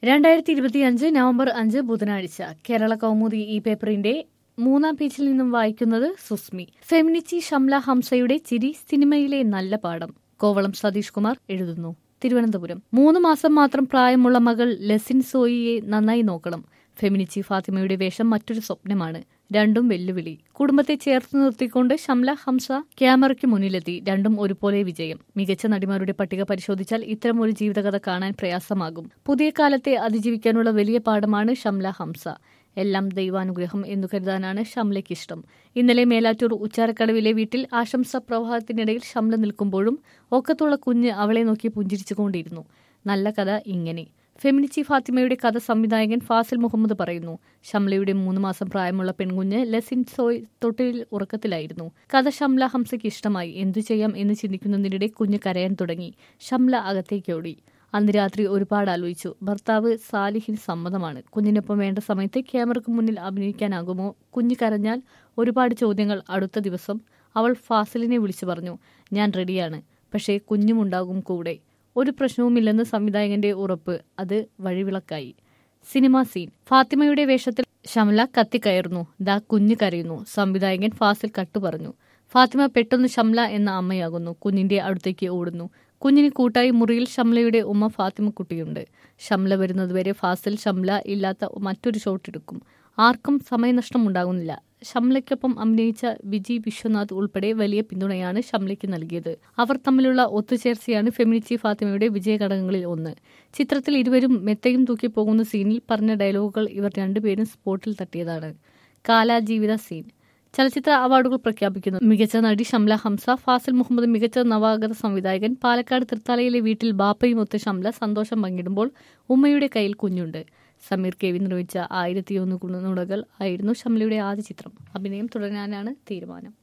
രണ്ടായിരത്തി ഇരുപത്തിയഞ്ച് നവംബർ അഞ്ച് ബുധനാഴ്ച കേരള കൗമുദി ഈ പേപ്പറിന്റെ മൂന്നാം പേജിൽ നിന്നും വായിക്കുന്നത് സുസ്മി ഫെമിനിച്ചി ഷംല ഹംസയുടെ ചിരി സിനിമയിലെ നല്ല പാഠം കോവളം സതീഷ് കുമാർ എഴുതുന്നു തിരുവനന്തപുരം മൂന്ന് മാസം മാത്രം പ്രായമുള്ള മകൾ ലെസിൻ സോയിയെ നന്നായി നോക്കണം ഫെമിനിച്ചി ഫാത്തിമയുടെ വേഷം മറ്റൊരു സ്വപ്നമാണ് രണ്ടും വെല്ലുവിളി കുടുംബത്തെ ചേർത്ത് നിർത്തിക്കൊണ്ട് ഷംല ഹംസ ക്യാമറയ്ക്ക് മുന്നിലെത്തി രണ്ടും ഒരുപോലെ വിജയം മികച്ച നടിമാരുടെ പട്ടിക പരിശോധിച്ചാൽ ഇത്തരം ഒരു ജീവിതകഥ കാണാൻ പ്രയാസമാകും പുതിയ കാലത്തെ അതിജീവിക്കാനുള്ള വലിയ പാഠമാണ് ഷംല ഹംസ എല്ലാം ദൈവാനുഗ്രഹം എന്നു കരുതാനാണ് ഷംലയ്ക്ക് ഇഷ്ടം ഇന്നലെ മേലാറ്റൂർ ഉച്ചാരക്കടവിലെ വീട്ടിൽ ആശംസ പ്രവാഹത്തിനിടയിൽ ഷംല നിൽക്കുമ്പോഴും ഒക്കത്തുള്ള കുഞ്ഞ് അവളെ നോക്കി പുഞ്ചിരിച്ചുകൊണ്ടിരുന്നു നല്ല കഥ ഇങ്ങനെ ഫെമിനിച്ചി ഫാത്തിമയുടെ കഥ സംവിധായകൻ ഫാസിൽ മുഹമ്മദ് പറയുന്നു ഷംലയുടെ മൂന്ന് മാസം പ്രായമുള്ള പെൺകുഞ്ഞ് ലെസിൻ സോയ് തൊട്ടിലിൽ ഉറക്കത്തിലായിരുന്നു കഥ ഷംല ഹംസയ്ക്ക് ഇഷ്ടമായി എന്തു ചെയ്യാം എന്ന് ചിന്തിക്കുന്നതിനിടെ കുഞ്ഞ് കരയാൻ തുടങ്ങി ഷംല അകത്തേക്കോടി അന്ന് രാത്രി ഒരുപാട് ആലോചിച്ചു ഭർത്താവ് സാലിഹിന് സമ്മതമാണ് കുഞ്ഞിനൊപ്പം വേണ്ട സമയത്ത് ക്യാമറയ്ക്ക് മുന്നിൽ അഭിനയിക്കാനാകുമോ കുഞ്ഞ് കരഞ്ഞാൽ ഒരുപാട് ചോദ്യങ്ങൾ അടുത്ത ദിവസം അവൾ ഫാസിലിനെ വിളിച്ചു പറഞ്ഞു ഞാൻ റെഡിയാണ് പക്ഷേ കുഞ്ഞുമുണ്ടാകും കൂടെ ഒരു പ്രശ്നവുമില്ലെന്ന് സംവിധായകന്റെ ഉറപ്പ് അത് വഴിവിളക്കായി സിനിമ സീൻ ഫാത്തിമയുടെ വേഷത്തിൽ ഷംല കത്തിക്കയറുന്നു ദാ കുഞ്ഞ് കരയുന്നു സംവിധായകൻ ഫാസിൽ കട്ടു പറഞ്ഞു ഫാത്തിമ പെട്ടെന്ന് ഷംല എന്ന അമ്മയാകുന്നു കുഞ്ഞിന്റെ അടുത്തേക്ക് ഓടുന്നു കുഞ്ഞിന് കൂട്ടായി മുറിയിൽ ഷംലയുടെ ഉമ്മ ഫാത്തിമ കുട്ടിയുണ്ട് ഷംല വരുന്നതുവരെ ഫാസിൽ ഷംല ഇല്ലാത്ത മറ്റൊരു ഷോട്ട് എടുക്കും ആർക്കും സമയനഷ്ടം ഉണ്ടാകുന്നില്ല ഷംലയ്ക്കൊപ്പം അഭിനയിച്ച വിജി വിശ്വനാഥ് ഉൾപ്പെടെ വലിയ പിന്തുണയാണ് ഷംലയ്ക്ക് നൽകിയത് അവർ തമ്മിലുള്ള ഒത്തുചേർച്ചയാണ് ഫെമിനിച്ചി ഫാത്തിമയുടെ വിജയഘടകങ്ങളിൽ ഒന്ന് ചിത്രത്തിൽ ഇരുവരും മെത്തയും തൂക്കി പോകുന്ന സീനിൽ പറഞ്ഞ ഡയലോഗുകൾ ഇവർ രണ്ടുപേരും സ്പോട്ടിൽ തട്ടിയതാണ് കാലാജീവിത സീൻ ചലച്ചിത്ര അവാർഡുകൾ പ്രഖ്യാപിക്കുന്നു മികച്ച നടി ഷംല ഹംസ ഫാസിൽ മുഹമ്മദ് മികച്ച നവാഗത സംവിധായകൻ പാലക്കാട് തൃത്താലയിലെ വീട്ടിൽ ബാപ്പയുമൊത്ത് ഷംല സന്തോഷം പങ്കിടുമ്പോൾ ഉമ്മയുടെ കയ്യിൽ കുഞ്ഞുണ്ട് സമീർ കെ വി നിർമ്മിച്ച ആയിരത്തിയൊന്ന് നുണകൾ ആയിരുന്നു ഷംലയുടെ ആദ്യ ചിത്രം അഭിനയം തുടരാനാണ് തീരുമാനം